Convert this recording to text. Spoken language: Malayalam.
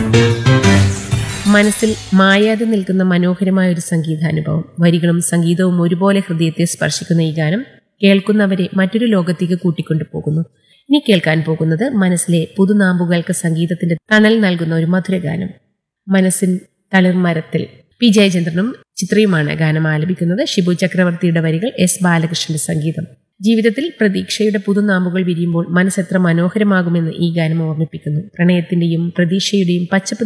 മനസ്സിൽ മായാതെ നിൽക്കുന്ന മനോഹരമായ ഒരു സംഗീതാനുഭവം വരികളും സംഗീതവും ഒരുപോലെ ഹൃദയത്തെ സ്പർശിക്കുന്ന ഈ ഗാനം കേൾക്കുന്നവരെ മറ്റൊരു ലോകത്തേക്ക് കൂട്ടിക്കൊണ്ടു പോകുന്നു ഇനി കേൾക്കാൻ പോകുന്നത് മനസ്സിലെ പുതുനാമ്പുകൾക്ക് സംഗീതത്തിന്റെ തണൽ നൽകുന്ന ഒരു മധുരഗാനം മനസ്സിൻ തളിർമരത്തിൽ പി ജയചന്ദ്രനും ചിത്രയുമാണ് ഗാനം ആലപിക്കുന്നത് ഷിബു ചക്രവർത്തിയുടെ വരികൾ എസ് ബാലകൃഷ്ണന്റെ സംഗീതം ജീവിതത്തിൽ പ്രതീക്ഷയുടെ പുതുനാമ്പുകൾ വിരിയുമ്പോൾ മനസ്സെത്ര മനോഹരമാകുമെന്ന് ഈ ഗാനം ഓർമ്മിപ്പിക്കുന്നു പ്രണയത്തിന്റെയും പ്രതീക്ഷയുടെയും പച്ചപ്പ്